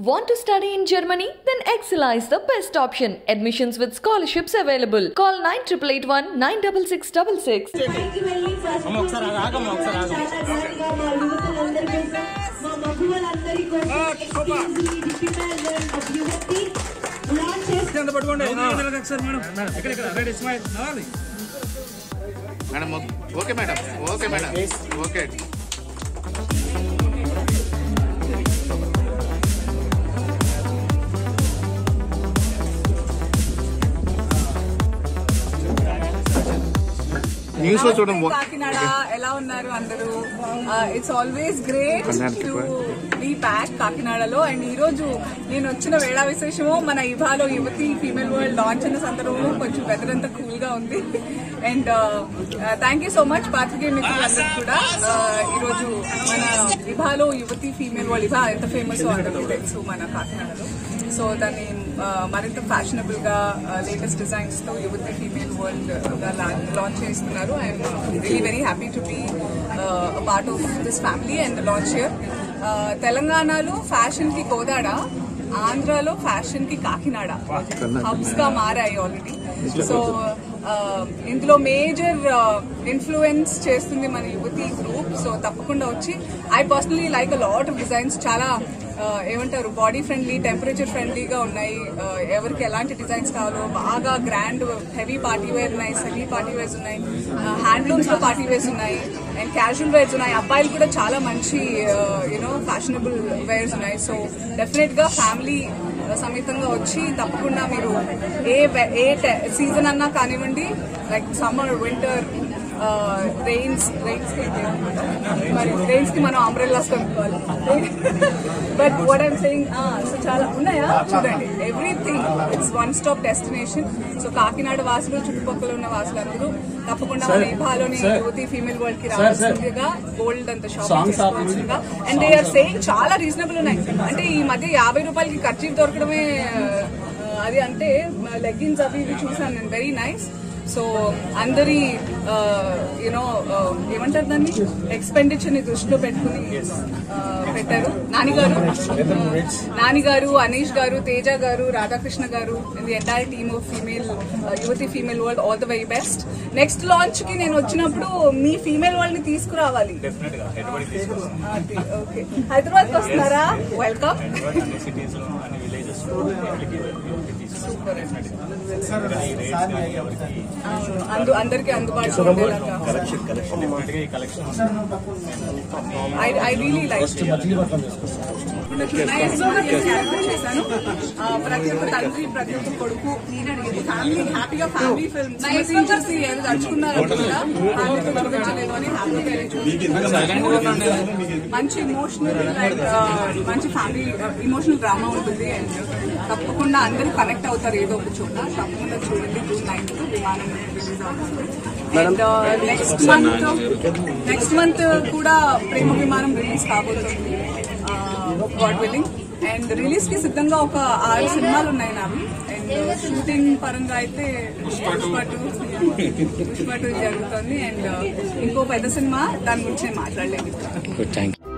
Want to study in Germany? Then Excella is the best option. Admissions with scholarships available. Call 9881 96666. అమ్మ ఒకసారి ఆగు, ఆగమ్మ ఒకసారి ఆగు. ఎంత పట్టుకోండి ఒకసారి మేడం ఇక్కడ ఇక్కడ రెడీ స్మైల్ రావాలి madam okay madam okay madam okay news లో చూడండి కాకినాడ ఎలా ఉన్నారు అందరూ it's always great to be back కాకినాడలో అండ్ ఈ రోజు నేను వచ్చిన వేళ విశేషము మన ఇవాలో యువతి ఫీమేల్ వరల్డ్ లాంచ్ అయిన సందర్భంలో కొంచెం వెదర్ అంతా కూల్ గా ఉంది and thank you so much పాత్రికేయ మిత్రులందరూ కూడా Uh, ఈ రోజు మన ఇవాలో యువతి ఫీమేల్ వరల్డ్ ఇవా ఎంత ఫేమస్ అందరికీ తెలుసు మన కాకినాడలో సో దాన్ని ఆ, మరింత ఫ్యాషనబుల్ గా లేటెస్ట్ డిజైన్స్ తో యువతి ఫీమేల్ వరల్డ్ గా లాంచ్ చేస్తున్నారు I'm really very happy to be part of this family and launch year తెలంగాణలో ఫ్యాషన్ కి కోదాడ ఆంధ్రాలో ఫ్యాషన్ కి కాకినాడ హబ్స్ గా మారాయి ఆల్రెడీ సో ఇందులో మేజర్ ఇన్ఫ్లుయెన్స్ చేస్తుంది మన యువతి గ్రూప్ సో తప్పకుండా వచ్చి I personally like a lot of designs చాలా ఆ, ఏమంటారు బాడీ ఫ్రెండ్లీ టెంపరేచర్ ఫ్రెండ్లీగా ఉన్నాయి ఆ, ఎవరికి ఎలాంటి డిజైన్స్ కావాలో బాగా గ్రాండ్ హెవీ పార్టీ వేర్ ఉన్నాయి సెమీ పార్టీ వేర్స్ ఉన్నాయి హ్యాండ్లూమ్స్ లో పార్టీ వేర్స్ ఉన్నాయి అండ్ క్యాజువల్ వేర్స్ ఉన్నాయి అబ్బాయిలు కూడా చాలా మంచి యూనో ఫ్యాషనబుల్ వేర్స్ ఉన్నాయి సో డెఫినెట్ గా ఫ్యామిలీ సమేతంగా వచ్చి తప్పకుండా మీరు ఏ వే- ఏ సీజన్ అన్నా కానివ్వండి like summer winter rains rains మరి రెయిన్స్ కి మనం అంబ్రెల్లాస్ కొనుక్కోవాలి but what I'm saying so చాలా ఉన్నాయా చూడండి everything it's one stop destination so Kakinada వాసులు చుట్టుపక్కల ఉన్న వాసులందరూ తప్పకుండా మన ఇభాలోని యువతి ఫీమేల్ వరల్డ్ కి రావాల్సిందిగా గోల్డ్ అంత షాపింగ్ చేసుకోవాల్సిందిగా అండ్ దే ఆర్ సేయింగ్ చాలా రీజనబుల్ ఉన్నాయి అంటే ఈ మధ్య యాభై రూపాయలకి ఖర్చు దొరకడమే ఆ, అది అంటే లెగ్గిన్స్ అవి ఇవి చూసాను నేను వెరీ నైస్ సో అందరి యూనో ఏమంటారు దాన్ని ఎక్స్పెండిచర్ ని దృష్టిలో పెట్టుకుని ఆ, పెట్టారు నానిగారు నానిగారు అనీష్ గారు Teja garu Radhakrishna garu the entire team of female Yuvathi female world all the very best next launch కి నేను వచ్చినప్పుడు మీ ఫీమేల్ వరల్డ్ ని తీసుకురావాలి అది, ఓకే హైదరాబాద్ కి వస్తున్నారా వెల్కమ్ అవును అందు అందరికీ అందుబాటులో ఉండేలాగా ఐ ఐ రియలీ లైక్ చేశాను ఆ, ప్రతి ఒక్క తండ్రి ప్రతి ఒక్క కొడుకు ఫ్యామిలీ హ్యాపీగా ఫ్యామిలీ ఫిల్మ్ సీన్ చూసి ఏదో తడుచుకున్నారు అనుకుంటా ఫ్యామిలీతో చూపించలేదు అని హ్యాపీగా చూపించారు మంచి ఇమోషనల్ లైక్ మంచి ఫ్యామిలీ ఇమోషనల్ డ్రామా ఉంటుంది అండ్ తప్పకుండా అందరూ కనెక్ట్ అవుతారు ఏదో ఒక చోట తప్పకుండా చూడండి జూన్ నైన్త్ విమానం రిలీజ్ అవుతుంది and next month next month కూడా ప్రేమ విమానం రిలీజ్ కాబోతుంది గాడ్ విల్లింగ్ అండ్ రిలీజ్ కి సిద్ధంగా ఒక ఆరు సినిమాలు ఉన్నాయి నావి అండ్ షూటింగ్ పరంగా అయితే పుష్ప టూ పుష్ప టూ జరుగుతుంది అండ్ ఇంకో పెద్ద సినిమా దాని గురించి నేను మాట్లాడలేదు థ్యాంక్ యూ